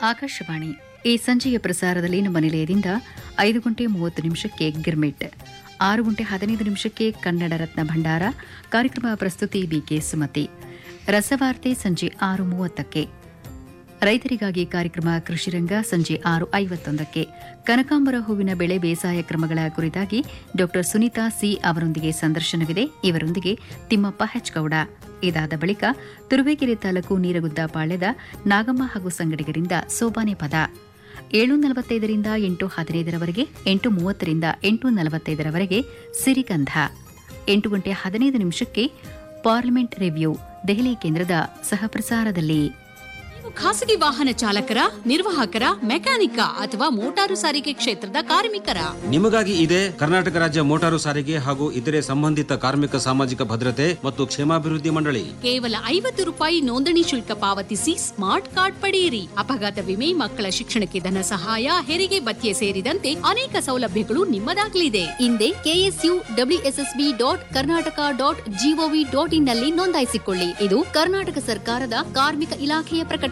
ಆಕಾಶವಾಣಿ ಈ ಸಂಜೆಯ ಪ್ರಸಾರದಲ್ಲಿ ನಮ್ಮ ನಿಲಯದಿಂದ ಐದು ಗಂಟೆ ಮೂವತ್ತು ನಿಮಿಷಕ್ಕೆ ಗಿರ್ಮಿಟ್ ಆರು ಗಂಟೆ ಹದಿನೈದು ನಿಮಿಷಕ್ಕೆ ಕನ್ನಡ ರತ್ನ ಭಂಡಾರ ಕಾರ್ಯಕ್ರಮ ಪ್ರಸ್ತುತಿ ಬಿಕೆ ಸುಮತಿ ರಸವಾರ್ತೆ ಸಂಜೆ ಆರು ಮೂವತ್ತಕ್ಕೆ ರೈತರಿಗಾಗಿ ಕಾರ್ಯಕ್ರಮ ಕೃಷಿರಂಗ ಸಂಜೆ ಆರು ಐವತ್ತೊಂದಕ್ಕೆ ಕನಕಾಂಬರ ಹೂವಿನ ಬೆಳೆ ಬೇಸಾಯ ಕ್ರಮಗಳ ಕುರಿತಾಗಿ ಡಾ ಸುನೀತಾ ಸಿ ಅವರೊಂದಿಗೆ ಸಂದರ್ಶನವಿದೆ ಇವರೊಂದಿಗೆ ತಿಮ್ಮಪ್ಪ ಹೆಚ್ಗೌಡ ಇದಾದ ಬಳಿಕ ತುರುವೇಕೆರೆ ತಾಲೂಕು ನೀರಗುದ್ದ ಪಾಳ್ಯದ ನಾಗಮ್ಮ ಹಾಗೂ ಸಂಗಡಿಗರಿಂದ ಸೋಬಾನೆ ಪದ ಏಳು ನಲವತ್ತೈದರಿಂದ ಎಂಟು ಹದಿನೈದರವರೆಗೆ ಎಂಟು ಮೂವತ್ತರಿಂದ ಎಂಟು ನಲವತ್ತೈದರವರೆಗೆ ಸಿರಿಗಂಧ ಎಂಟು ಗಂಟೆ ಹದಿನೈದು ನಿಮಿಷಕ್ಕೆ ಪಾರ್ಲಿಮೆಂಟ್ ರಿವ್ಯೂ ದೆಹಲಿ ಕೇಂದ್ರದ ಸಹಪ್ರಸಾರದಲ್ಲಿ ನೀವು ಖಾಸಗಿ ವಾಹನ ಚಾಲಕರ ನಿರ್ವಾಹಕರ ಮೆಕ್ಯಾನಿಕ ಅಥವಾ ಮೋಟಾರು ಸಾರಿಗೆ ಕ್ಷೇತ್ರದ ಕಾರ್ಮಿಕರ ನಿಮಗಾಗಿ ಇದೆ ಕರ್ನಾಟಕ ರಾಜ್ಯ ಮೋಟಾರು ಸಾರಿಗೆ ಹಾಗೂ ಇತರೆ ಸಂಬಂಧಿತ ಕಾರ್ಮಿಕ ಸಾಮಾಜಿಕ ಭದ್ರತೆ ಮತ್ತು ಕ್ಷೇಮಾಭಿವೃದ್ಧಿ ಮಂಡಳಿ ಕೇವಲ ಐವತ್ತು ರೂಪಾಯಿ ನೋಂದಣಿ ಶುಲ್ಕ ಪಾವತಿಸಿ ಸ್ಮಾರ್ಟ್ ಕಾರ್ಡ್ ಪಡೆಯಿರಿ ಅಪಘಾತ ವಿಮೆ ಮಕ್ಕಳ ಶಿಕ್ಷಣಕ್ಕೆ ಧನ ಸಹಾಯ ಹೆರಿಗೆ ಭತ್ಯೆ ಸೇರಿದಂತೆ ಅನೇಕ ಸೌಲಭ್ಯಗಳು ನಿಮ್ಮದಾಗಲಿದೆ ಹಿಂದೆ KSU WSSB dot Karnataka dot GOV dot in ನಲ್ಲಿ ನೋಂದಾಯಿಸಿಕೊಳ್ಳಿ ಇದು ಕರ್ನಾಟಕ ಸರ್ಕಾರದ ಕಾರ್ಮಿಕ ಇಲಾಖೆಯ ಪ್ರಕಟಣೆ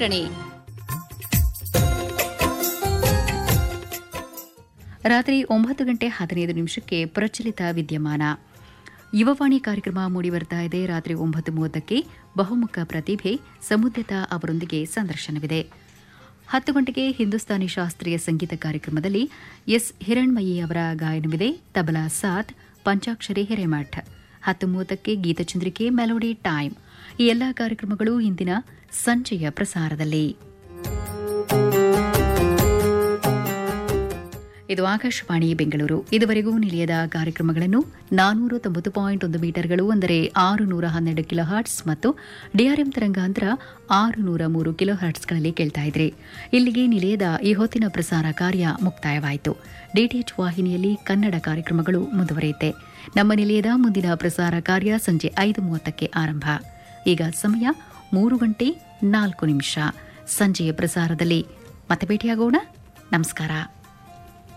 ರಾತ್ರಿ ಒಂಬತ್ತು ಗಂಟೆ ಹದಿನೈದು ನಿಮಿಷಕ್ಕೆ ಪ್ರಚಲಿತ ವಿದ್ಯಮಾನ ಯುವವಾಣಿ ಕಾರ್ಯಕ್ರಮ ಮೂಡಿಬರ್ತಾ ಇದೆ ರಾತ್ರಿ ಒಂಬತ್ತು ಮೂವತ್ತಕ್ಕೆ ಬಹುಮುಖ ಪ್ರತಿಭೆ ಸಮುದ್ಯತಾ ಅವರೊಂದಿಗೆ ಸಂದರ್ಶನವಿದೆ ಹತ್ತು ಗಂಟೆಗೆ ಹಿಂದೂಸ್ತಾನಿ ಶಾಸ್ತ್ರೀಯ ಸಂಗೀತ ಕಾರ್ಯಕ್ರಮದಲ್ಲಿ ಎಸ್ ಹಿರಣ್ಮಯಿ ಅವರ ಗಾಯನವಿದೆ ತಬಲಾ ಸಾತ್ ಪಂಚಾಕ್ಷರಿ ಹಿರೇಮಠ್ ಹತ್ತು ಮೂವತ್ತಕ್ಕೆ ಗೀತಚಂದ್ರಿಕೆ ಮೆಲೋಡಿ ಟೈಮ್ ಈ ಎಲ್ಲಾ ಕಾರ್ಯಕ್ರಮಗಳು ಇಂದಿನ ಸಂಜೆಯ ಪ್ರಸಾರದಲ್ಲಿ ಇದು ಆಕಾಶವಾಣಿ ಬೆಂಗಳೂರು ಇದುವರೆಗೂ ನಿಲಯದ ಕಾರ್ಯಕ್ರಮಗಳನ್ನು ನಾನೂರ ತೊಂಬತ್ತು ಪಾಯಿಂಟ್ ಒಂದು ಮೀಟರ್ಗಳು ಅಂದರೆ ಆರು ನೂರ ಹನ್ನೆರಡು ಕಿಲೋ ಹರ್ಟ್ಸ್ ಮತ್ತು ಡಿಆರ್ಎಂ ತರಂಗಾಂತರ ಆರು ನೂರ ಮೂರು ಕಿಲೋ ಹರ್ಟ್ಸ್ಗಳಲ್ಲಿ ಕೇಳ್ತಾ ಇದ್ರಿ ಇಲ್ಲಿಗೆ ನಿಲಯದ ಈ ಹೊತ್ತಿನ ಪ್ರಸಾರ ಕಾರ್ಯ ಮುಕ್ತಾಯವಾಯಿತು ಡಿಟಿಎಚ್ ವಾಹಿನಿಯಲ್ಲಿ ಕನ್ನಡ ಕಾರ್ಯಕ್ರಮಗಳು ಮುಂದುವರಿಯುತ್ತೆ ನಮ್ಮ ನಿಲಯದ ಮುಂದಿನ ಪ್ರಸಾರ ಕಾರ್ಯ ಸಂಜೆ ಐದು ಮೂವತ್ತಕ್ಕೆ ಆರಂಭ ಈಗ ಸಮಯ ಮೂರು ಗಂಟೆ ನಾಲ್ಕು ನಿಮಿಷ ಸಂಜೆಯ ಪ್ರಸಾರದಲ್ಲಿ ಮತ್ತೆ ಭೇಟಿಯಾಗೋಣ ನಮಸ್ಕಾರ